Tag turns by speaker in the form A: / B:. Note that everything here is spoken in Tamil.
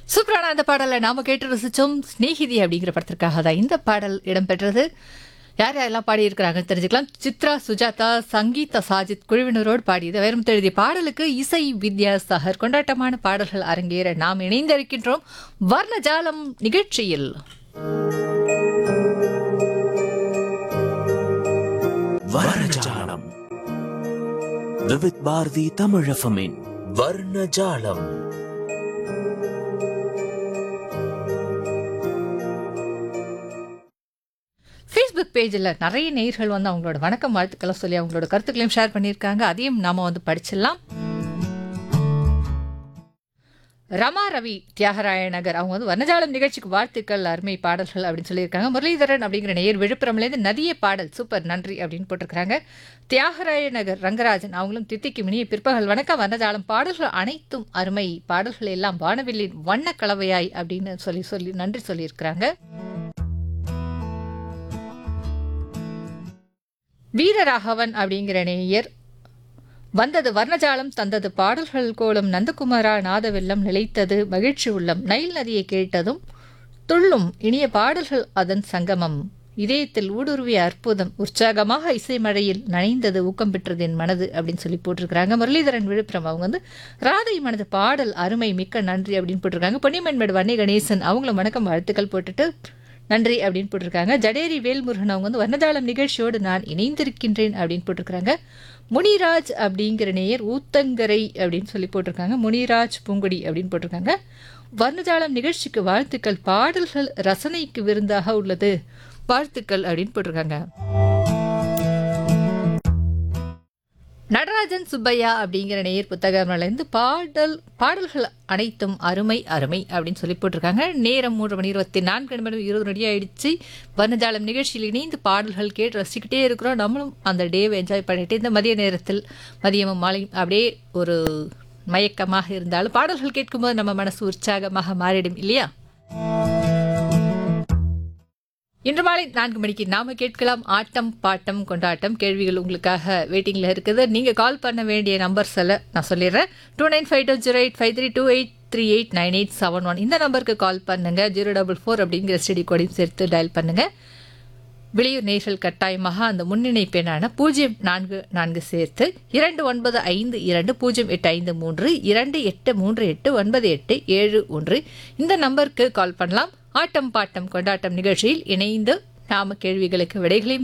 A: சூப்பரான அந்த பாடலை நாம கேட்டு ரசிச்சோம் ஸ்நேகிதி அப்படிங்கிற படத்திற்காக தான் இந்த பாடல் இடம்பெற்றது யார் யாரெல்லாம் பாடியிருக்கிறாங்கன்னு தெரிஞ்சுக்கலாம் சித்ரா சுஜாதா சங்கீதா சாஜித் குழுவினரோடு பாடியது வேறும் எழுதிய பாடலுக்கு இசை வித்யாசாகர் கொண்டாட்டமான பாடல்கள் அரங்கேற நாம் இணைந்திருக்கின்றோம் வர்ணஜாலம் நிகழ்ச்சியில்
B: வர்ணஜாலம் விவித் பாரதி தமிழஃபமின் வர்ணஜாலம்
A: ஃபேஸ்புக் பேஜில் நிறைய நேயர்கள் வந்து அவங்களோட வணக்கம் வாழ்த்துக்களை சொல்லி அவங்களோட கருத்துக்களையும் ஷேர் பண்ணியிருக்காங்க அதையும் நாம வந்து படிச்சிடலாம் ரமா ரவி தியாகராய நகர் அவங்க வந்து வனஜாலம் நிகழ்ச்சிக்கு வாழ்த்துக்கள் அருமை பாடல்கள் அப்படின்னு சொல்லியிருக்காங்க முரளிதரன் அப்படிங்கிற நேயர் விழுப்புரம்லேருந்து நதிய பாடல் சூப்பர் நன்றி அப்படின்னு போட்டிருக்காங்க தியாகராய நகர் ரங்கராஜன் அவங்களும் தித்திக்கு மினிய பிற்பகல் வணக்கம் வனஜாலம் பாடல்கள் அனைத்தும் அருமை பாடல்கள் எல்லாம் வானவில்லின் வண்ண கலவையாய் அப்படின்னு சொல்லி சொல்லி நன்றி சொல்லியிருக்கிறாங்க வீரராகவன் அப்படிங்கிற நேயர் வந்தது வர்ணஜாலம் தந்தது பாடல்கள் கோலம் நந்தகுமாரா நாதவெல்லம் நிலைத்தது மகிழ்ச்சி உள்ளம் நைல் நதியை கேட்டதும் துள்ளும் இனிய பாடல்கள் அதன் சங்கமம் இதயத்தில் ஊடுருவிய அற்புதம் உற்சாகமாக இசை மழையில் நனைந்தது ஊக்கம் பெற்றது என் மனது அப்படின்னு சொல்லி போட்டிருக்கிறாங்க முரளிதரன் விழுப்புரம் அவங்க வந்து ராதை மனது பாடல் அருமை மிக்க நன்றி அப்படின்னு போட்டிருக்காங்க பொன்னியமன்மேடு வன்னி கணேசன் அவங்களும் வணக்கம் வாழ்த்துக்கள் போட்டுட்டு நன்றி அப்படின்னு போட்டிருக்காங்க ஜடேரி வேல்முருகன் அவங்க வந்து வர்ணஜாலம் நிகழ்ச்சியோடு நான் இணைந்திருக்கின்றேன் அப்படின்னு போட்டிருக்காங்க முனிராஜ் அப்படிங்கிற நேயர் ஊத்தங்கரை அப்படின்னு சொல்லி போட்டிருக்காங்க முனிராஜ் பூங்குடி அப்படின்னு போட்டிருக்காங்க வர்ணஜாலம் நிகழ்ச்சிக்கு வாழ்த்துக்கள் பாடல்கள் ரசனைக்கு விருந்தாக உள்ளது வாழ்த்துக்கள் அப்படின்னு போட்டிருக்காங்க நடராஜன் சுப்பையா அப்படிங்கிற நேயர் புத்தகம்லேருந்து பாடல் பாடல்கள் அனைத்தும் அருமை அருமை அப்படின்னு சொல்லி போட்டிருக்காங்க நேரம் மூன்று மணி இருபத்தி நான்கு நிமிடம் இருபது நொடி ஆயிடுச்சு வர்ணஜாலம் நிகழ்ச்சியில் இணைந்து பாடல்கள் கேட்டு ரசிக்கிட்டே இருக்கிறோம் நம்மளும் அந்த டேவை என்ஜாய் பண்ணிட்டு இந்த மதிய நேரத்தில் மதியமும் மாலையும் அப்படியே ஒரு மயக்கமாக இருந்தாலும் பாடல்கள் கேட்கும்போது நம்ம மனசு உற்சாகமாக மாறிடும் இல்லையா இன்று மாலை நான்கு மணிக்கு நாம கேட்கலாம் ஆட்டம் பாட்டம் கொண்டாட்டம் கேள்விகள் உங்களுக்காக வெயிட்டிங்ல இருக்குது நீங்க கால் பண்ண வேண்டிய நம்பர்ஸ் எல்லாம் நான் சொல்லிடுறேன் two nine five two zero eight five three two eight three eight nine eight seven one இந்த நம்பருக்கு கால் பண்ணுங்க ஜீரோ டபுள் ஃபோர் அப்படிங்கிற ஸ்டடி கோடையும் சேர்த்து டயல் பண்ணுங்க வெளியூர் நேர்கள் கட்டாயமாக அந்த முன்னிணைப்பு எண்ணான பூஜ்ஜியம் நான்கு நான்கு சேர்த்து இரண்டு ஒன்பது ஐந்து இரண்டு பூஜ்ஜியம் எட்டு ஐந்து மூன்று இரண்டு எட்டு மூன்று எட்டு ஒன்பது எட்டு ஏழு ஒன்று இந்த நம்பருக்கு கால் பண்ணலாம் ஆட்டம் பாட்டம் கொண்டாட்டம் நிகழ்ச்சியில் இணைந்து நாம கேள்விகளுக்கு விடைகளையும்